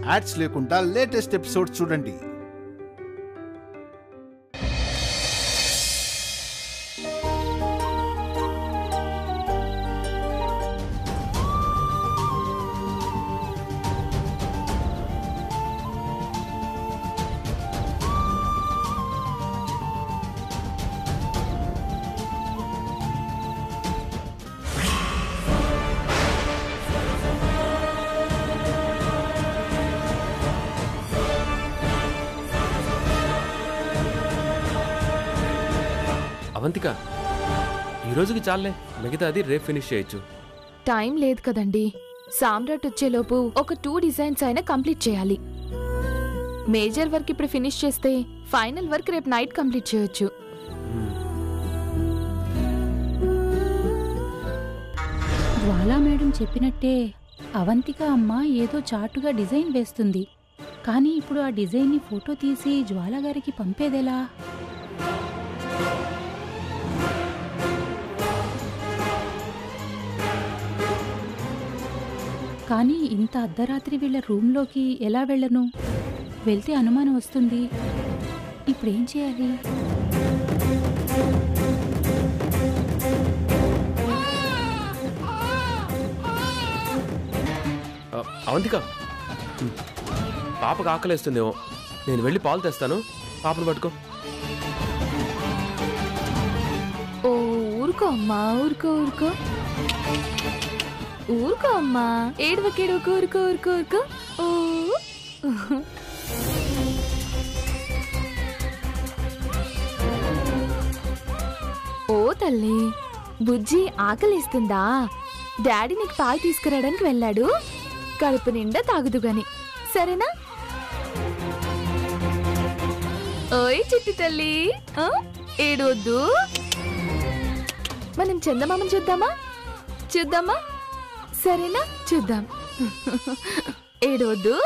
Ads లేకుండా latest episode చూడండి అవంతిక ఈ రోజుకి చాలే మిగతాది రేపు ఫినిష్ చేయొచ్చు టైం లేదు కదండి సామ్రాట్ వచ్చేలోపు ఒక టూ డిజైన్స్ అయినా కంప్లీట్ చేయాలి మేజర్ వర్క్ ఇప్పుడు ఫినిష్ చేస్తే ఫైనల్ వర్క్ రేపు నైట్ కంప్లీట్ చేయొచ్చు జ్వాలా మేడం చెప్పినట్టే అవంతిక అమ్మ ఏదో చాటుగా డిజైన్ వేస్తుంది కానీ ఇప్పుడు ఆ డిజైన్ని ఫోటో తీసి జ్వాలా గారికి పంపేదెలా కానీ ఇంత అర్ధరాత్రి వీళ్ళ రూమ్లోకి ఎలా వెళ్ళను వెళ్తే అనుమానం వస్తుంది ఇప్పుడేం చేయాలి ఆ, అవంతిక ఉమ్. పాపకు ఆకలేస్తుందేమో నేను వెళ్ళి పాలు తెస్తాను పాపను పట్టుకో ఓ ఊరుకో అమ్మా ఊరుకో ఊరుకో ఊరుకో అమ్మా ఏడవకి ఏడవకు ఊరుకో ఊరుకో ఊరుకో ఓ ఓ తల్లి బుజ్జి ఆకలిస్తుందా డాడీ నీకు పాలు తీసుకురావడానికి వెళ్ళాడు కడుపు నిండా తాగుదు గాని సరేనా ఓయ్ చిట్టి తల్లి ఆ? ఏడవద్దు మనం చందమామని చూద్దామా చూద్దామా సరేనా చూద్దాం ఏడవద్దు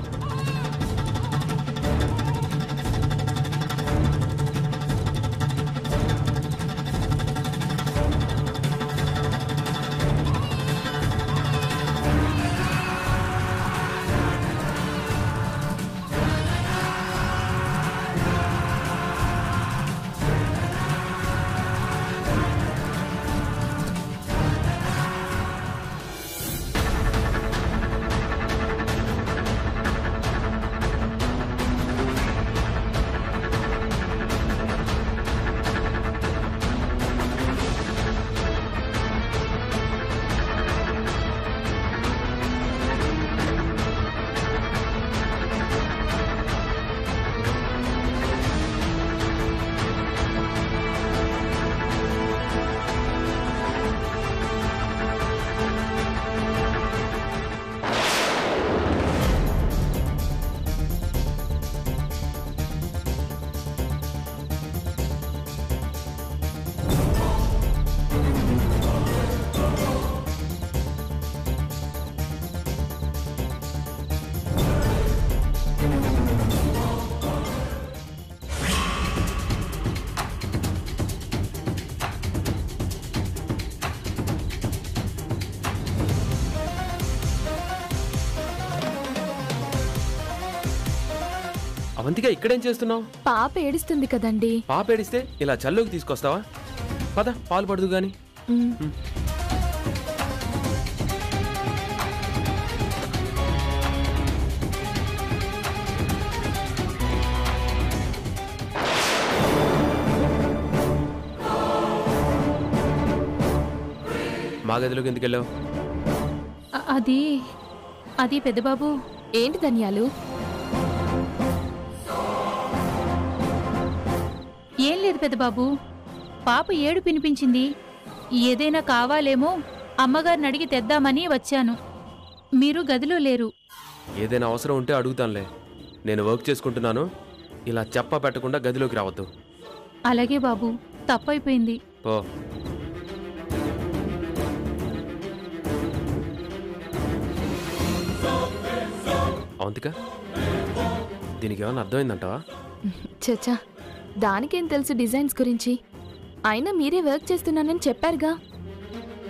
అవంతిక ఇక్కడేం చేస్తున్నావు పాప ఏడుస్తుంది కదండి పాప ఏడిస్తే ఇలా చల్లోకి తీసుకొస్తావా పద పాలు పడదు గాని ఉమ్. మా గదిలోకి ఎందుకు వెళ్ళావు అ- అది అది పెద్దబాబు ఏంటి ధన్యాలు ఏం లేదు పెద్దబాబు పాప ఏడు పినిపించింది ఏదైనా కావాలేమో అమ్మగారిని అడిగి తెద్దామని వచ్చాను మీరు గదిలో లేరు ఏదైనా అవసరం ఉంటే అడుగుతానులే నేను వర్క్ చేసుకుంటున్నాను ఇలా చెప్ప పెట్టకుండా గదిలోకి రావద్దు అలాగే బాబు తప్పైపోయింది పో అవంతిక దీనికి ఏమైనా అర్థమైందంటావా చచ్చా దానికేం తెలుసు డిజైన్స్ గురించి అయినా మీరే వర్క్ చేస్తున్నానని చెప్పారుగా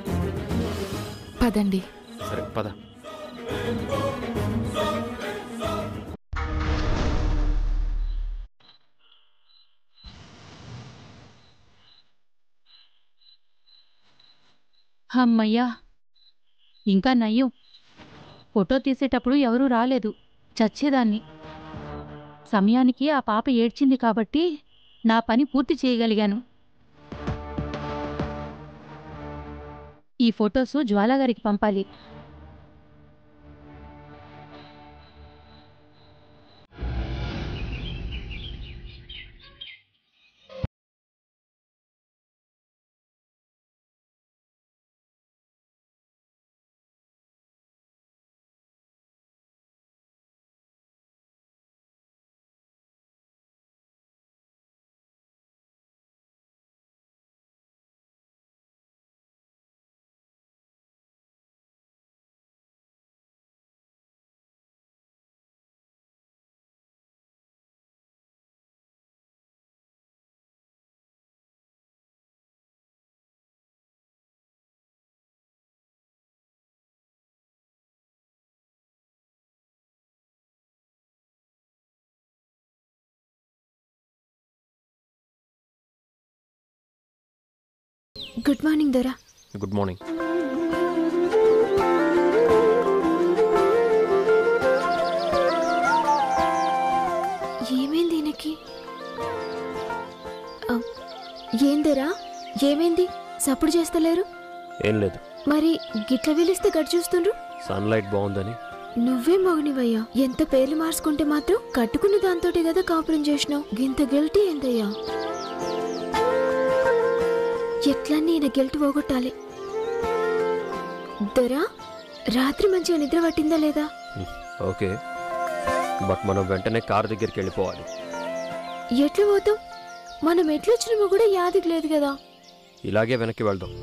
పదండి సరే పద అమ్మయ్యా ఇంకా నయ్యం ఫోటో తీసేటప్పుడు ఎవరూ రాలేదు చచ్చేదాన్ని సమయానికి ఆ పాప ఏడ్చింది కాబట్టి నా పని పూర్తి చేయగలిగాను ఈ ఫొటోసు జ్వాలాగారికి పంపాలి గుడ్ మార్నింగ్ దొరా గుడ్ మార్నింగ్ ఏమైంది ఈయనకి ఆ, ఏం దొరా ఏమైంది సప్పుడు చేస్తలేరు ఏం లేదు మరి గిట్ల వీలిస్తే గడి చూస్తుండ్రు సన్లైట్ బాగుందని నువ్వే మగనివయ్యా ఎంత పేర్లు మార్చుకుంటే మాత్రం కట్టుకున్న దాంతోటి కదా కాపురం చేసినావు గింత గిల్టీ ఏందయ్యా ఎట్లా నేను గిల్ట్ పోగొట్టాలి దొరా రాత్రి మంచిగా నిద్ర పట్టిందా లేదా ఓకే బట్ మనం వెంటనే కార్ దగ్గరికి వెళ్ళిపోవాలి ఎట్లా పోతాం మనం ఎట్లొచ్చినామో కూడా యాదికి లేదు కదా ఇలాగే వెనక్కి వెళ్దాం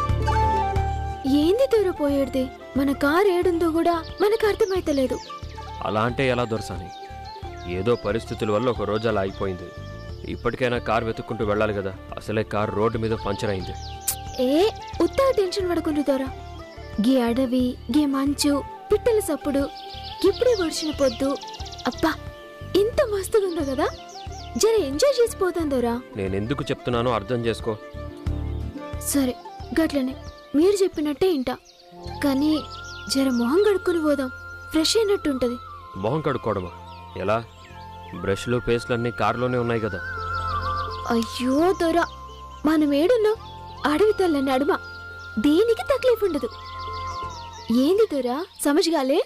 ఏంది దొర పోయేది మన కార్ ఏడుందో కూడా మనకు అర్థమైతలేదు అలా అంటే ఎలా దొరసాని ఏదో పరిస్థితుల వల్ల ఒక రోజు అలా అయిపోయింది ఇప్పటికైనా కార్ వెతుక్కుంటూ వెళ్ళాలి కదా అసలే కార్ రోడ్డు మీద పంచర్ అయింది ఏ ఉత్తగా టెన్షన్ పడకుండా దొర గీ అడవి గీ మంచు పిట్టల సప్పుడు ఇప్పుడే వర్షిన పొద్దు అబ్బా ఇంత మస్తుగా ఉందో కదా జర ఎంజాయ్ చేసిపోతాం దొరా నేను ఎందుకు చెప్తున్నానో అర్థం చేసుకో సరే గట్లనే మీరు చెప్పినట్టే ఇంటా కానీ జర మొహం కడుక్కొని పోదాం ఫ్రెష్ అయినట్టుంటది మొహం కడుక్కోవడమా ఎలా బ్రష్లు పేస్ట్లు అన్నీ కారులోనే ఉన్నాయి కదా అయ్యో దొరా మనం ఏడున్నాం అడవి తల్ల నడుమ దేనికి తక్లీఫ్ ఉండదు ఏంది దొరా సమజ్గాలే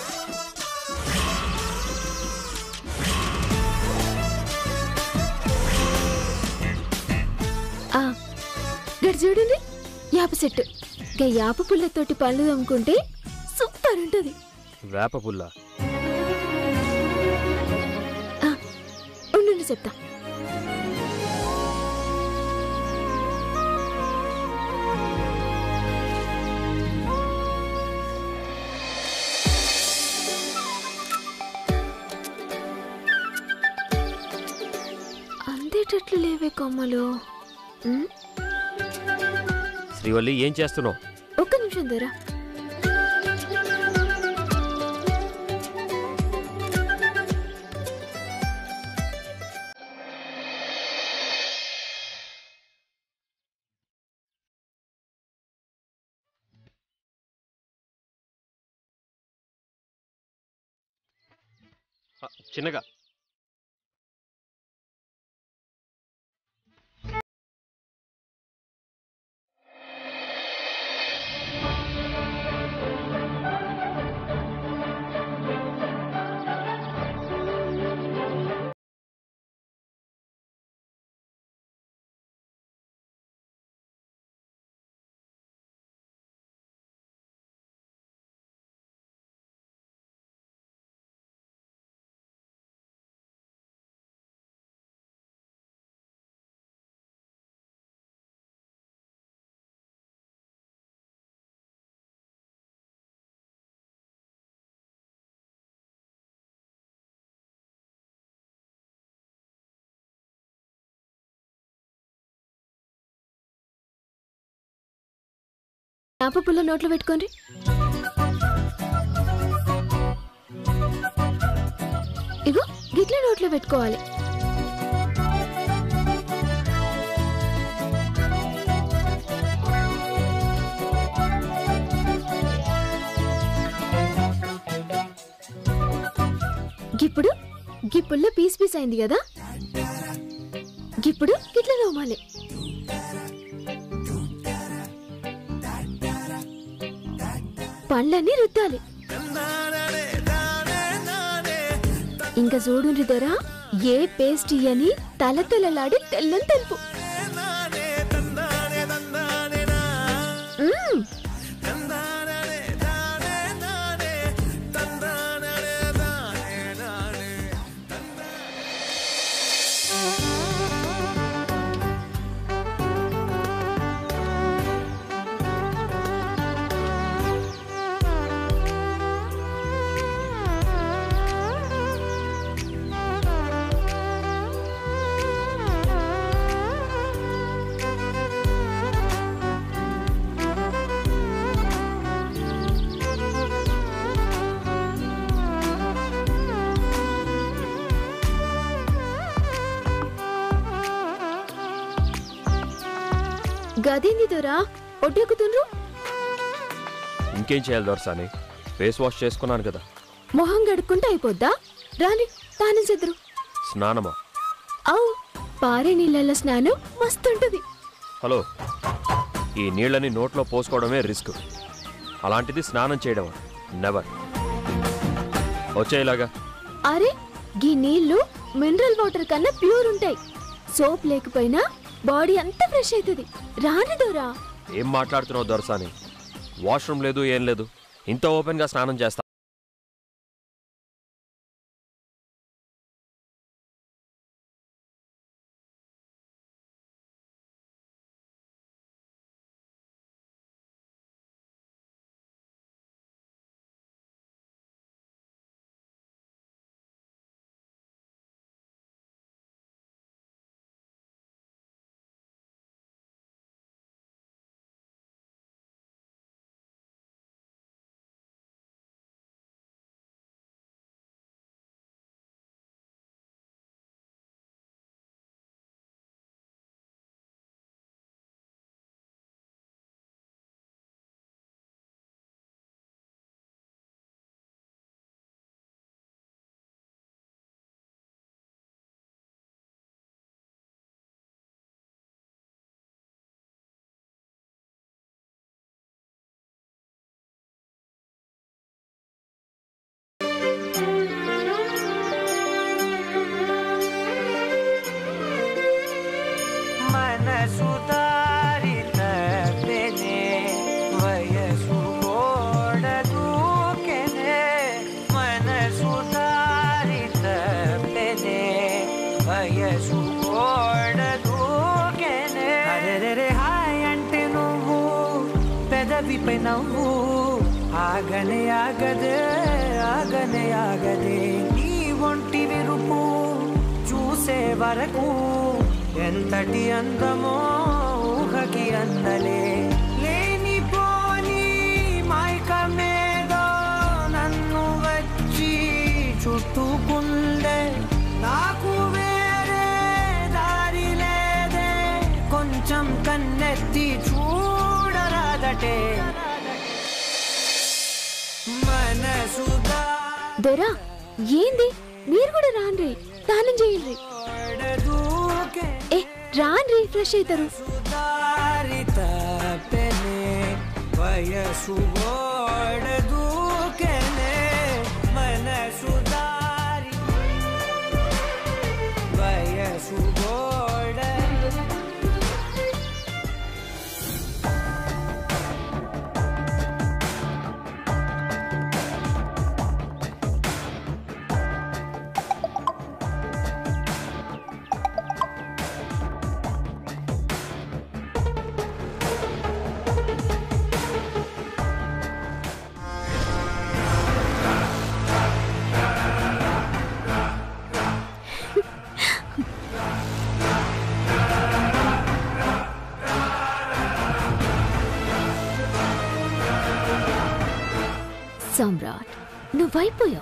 ఆ, గడి చూడండి యాప చెట్టు గా యాప పుల్లతోటి పళ్ళు తమ్ముకుంటే సూపర్ ఉంటది వేప పుల్ల ఆ, ఉండండి చెప్తా అందేటట్లు లేవే కొమ్మలు ఉమ్, శ్రీవల్లి ఏం చేస్తున్నావు ఒక్క నిమిషం దొరా ఆ, చిన్నగా యాప పుల్ల నోట్లో పెట్టుకోండి ఇగో గిట్ల నోట్లో పెట్టుకోవాలి గిప్పుడు గిప్పుల్లో పీస్ పీస్ అయింది కదా గిప్పుడు గిట్ల తోమాలి పండ్లన్నీ రుద్దాలి ఇంకా చూడుండ్రి దొరా ఏ పేస్ట్ ఇయ్యని తల తలలాడి తెల్లని తెలుపు మ్మ్. గదేంది దొరా ఒడ్డెక్కుతుండ్రు ఇంకేం చేయాలి దొరసాని ఫేస్ వాష్ చేసుకున్నాను కదా మొహం గడుక్కుంటే అయిపోద్దా రాని తాను చెద్దరు స్నానమా అవు పారే నీళ్ళల్లో స్నానం మస్తుంటది హలో ఈ నీళ్ళని నోట్లో పోసుకోవడమే రిస్క్ అలాంటిది స్నానం చేయడం నెవర్ వచ్చేలాగా అరే గీ నీళ్లు మినరల్ వాటర్ కన్నా ప్యూర్ ఉంటాయి సోప్ లేకపోయినా బాడీ అంతా ఫ్రెష్ అవుతుంది రాని దొరా ఏం మాట్లాడుతున్నావు దొరసాని వాష్రూమ్ లేదు ఏం లేదు ఇంత ఓపెన్గా స్నానం చేస్తా మనసుదారిత పెనే వయసు ఓడదూకెనే మనసుదారిత పెనే వయసు ఓడదూకెనే అరెరెరె హాయ్ అంటే నువ్వు పెదవిపై నవ్వు ఆగనే ఆగదే ఆగనే ఆగదే నీ ఒంటి విరుపు చూసే వరకు ఎంతటి అందమో ఊహకి అందలే లేనిపోని మైకమేదో నన్ను వచ్చి చుట్టుకుందే నాకు వేరే దారి లేదే కొంచెం కన్నెత్తి చూడరాదటే మనసుదా దొరా ఏంది మీరు కూడా రాన్రి స్నానం చేయండి ఓడదూకే ఏ రాన్రి ఫ్రెష్ అవుతారు సుధారిత పెనే వయసు ఓడదూకెనే మనసు దారి వయసు ఓడ సమ్రాట్ నువ్వైపోయావు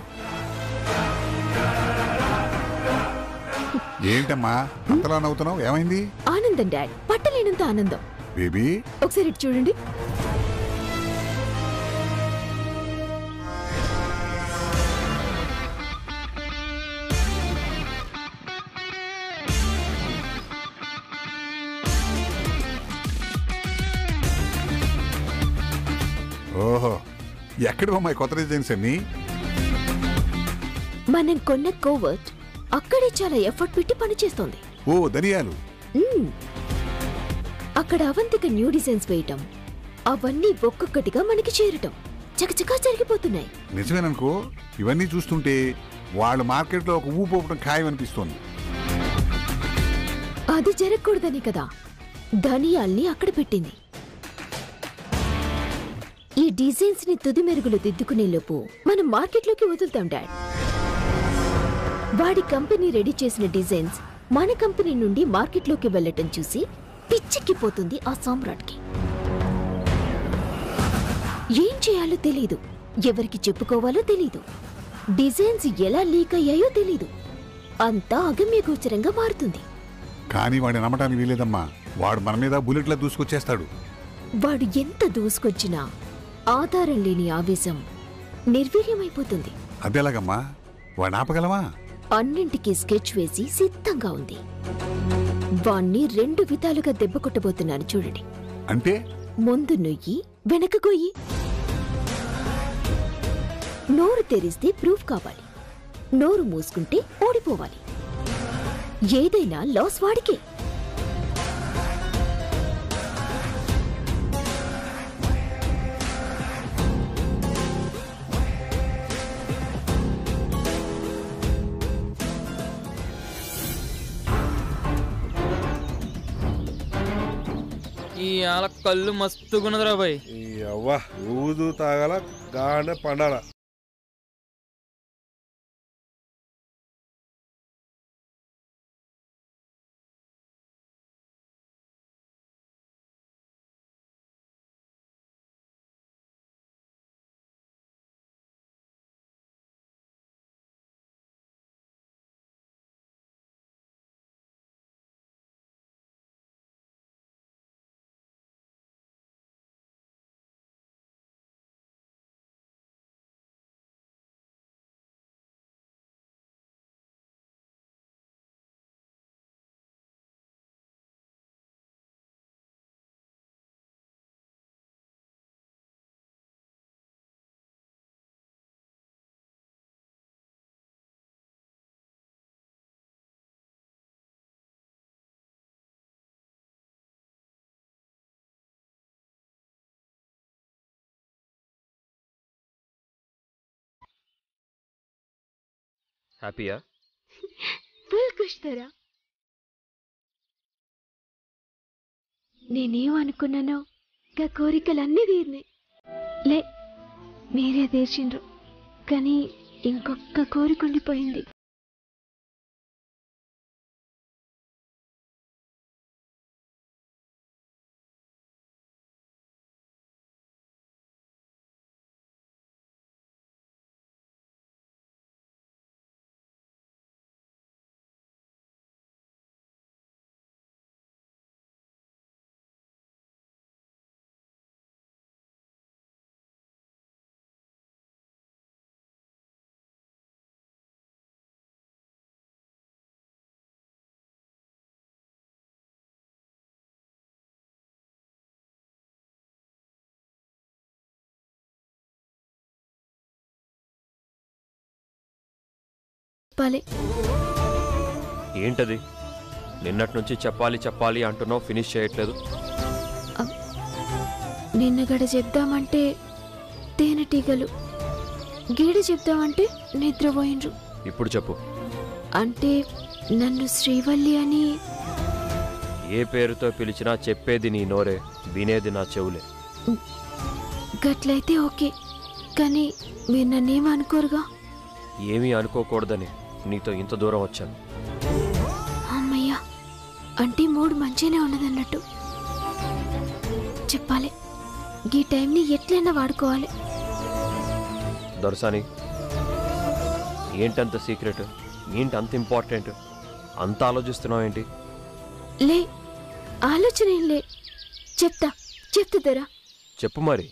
ఏంటమ్మా అంతలా నవ్వుతున్నావు ఏమైంది ఆనందం డాడ్ పట్టలేనంత ఆనందం బేబీ ఒకసారి ఇటు చూడండి ఎక్కడివమ్మాయి కొత్త డిజైన్స్ అన్ని మనం కొన్న కోవర్ట్ అక్కడే చాలా ఎఫర్ట్ పెట్టి పనిచేస్తోంది ఓ ధనియాలు మ్మ్. అక్కడ అవంతిక న్యూ డిజైన్స్ వేయటం అవన్నీ ఒక్కొక్కటిగా మనకి చేరటం చకచకా జరిగిపోతున్నాయి నిజమేననుకో ఇవన్నీ చూస్తుంటే వాళ్ళ మార్కెట్లో ఒక ఊపు ఊపడం ఖాయం అనిపిస్తోంది అది జరగకూడదని కదా ధనియాల్ని అక్కడ పెట్టింది ఈ డిజైన్స్ ని తుది మెరుగులు దిద్దుకునే లోపు మనం మార్కెట్లోకి వదులుతాం డాడ్ వాడి కంపెనీ రెడీ చేసిన డిజైన్స్ మన కంపెనీ నుండి మార్కెట్లోకి వెళ్ళటం చూసి పిచ్చెక్కిపోతుంది ఆ సామ్రాట్కి ఏం చేయాలో తెలీదు ఎవరికి చెప్పుకోవాలో తెలీదు డిజైన్స్ ఎలా లీక్ అయ్యాయో తెలీదు అంతా అగమ్యగోచరంగా మారుతుంది కానీ వాడిని నమ్మటానికి వీలేదమ్మా వాడు మన మీద బుల్లెట్లా దూసుకొచ్చేస్తాడు వాడు ఎంత దూసుకొచ్చినా ఆధారం లేని ఆవేశం నిర్వీర్యమైపోతుంది అదెలాగమ్మా వాడిని ఆపగలమా అన్నింటికీ స్కెచ్ వేసి సిద్ధంగా ఉంది వాణ్ణి రెండు విధాలుగా దెబ్బ కొట్టబోతున్నాను చూడండి అంటే ముందు నొయ్యి వెనక గొయ్యి నోరు తెరిస్తే ప్రూఫ్ కావాలి నోరు మూసుకుంటే ఓడిపోవాలి ఏదైనా లాస్ వాడికే ఈ ఆల కళ్ళు మస్తుగున్నదిరా బాయ్ ఈ అవ్వ ఊదు తాగల గానే పండాల హ్యాపీయా ఫుల్ ఖుష్ తరా నేనేం అనుకున్నానో గా కోరికలన్నీ తీరినాయి లే మీరే తీర్చిండ్రు కానీ ఇంకొక్క కోరిక ఉండిపోయింది చెప్పాలి ఏంటది నిన్నటి నుంచి చెప్పాలి చెప్పాలి అంటున్నావు ఫినిష్ చేయట్లేదు నిన్న గడ చెప్దామంటే తేనెటీగలు గీడ చెప్దామంటే నిద్రపోయిండ్రు ఇప్పుడు చెప్పు అంటే నన్ను శ్రీవల్లి అని ఏ పేరుతో పిలిచినా చెప్పేది నీ నోరే వినేది నా చెవులే గట్లయితే ఓకే కానీ మీరు నన్నేం అనుకోరుగా ఏమీ అనుకోకూడదని నీతో ఇంత దూరం వచ్చాను అమ్మయ్యా అంటే మూడు మంచిగానే ఉన్నదన్నట్టు చెప్పాలి ఈ టైంని ఎట్లయినా వాడుకోవాలి దొరసాని ఏంటంత సీక్రెట్ ఏంటి అంత ఇంపార్టెంట్ అంత ఆలోచిస్తున్నావు ఏంటి లే ఆలోచన ఏం లే చెప్తా చెప్తా దొరా చెప్పు మరి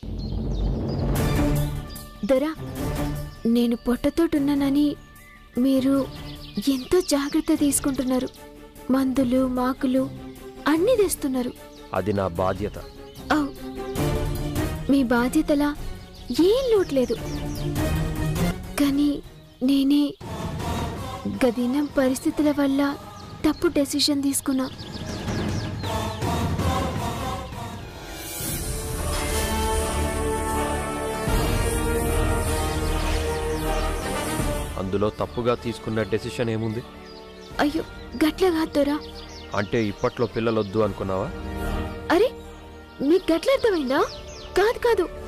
దొరా నేను పొట్టతోటున్నానని మీరు ఎంతో జాగ్రత్త తీసుకుంటున్నారు మందులు మాకులు అన్నీ తెస్తున్నారు అది నా బాధ్యత ఔ, మీ బాధ్యతలా ఏం లోటు లేదు కానీ నేనే గదినం పరిస్థితుల వల్ల తప్పు డెసిషన్ తీసుకున్నా అందులో తప్పుగా తీసుకున్న డెసిషన్ ఏముంది అయ్యో గట్ల కాదురా అంటే ఇప్పట్లో పిల్లలొద్దు అనుకున్నావా అరే మీకు గట్ల అర్థమైందా కాదు కాదు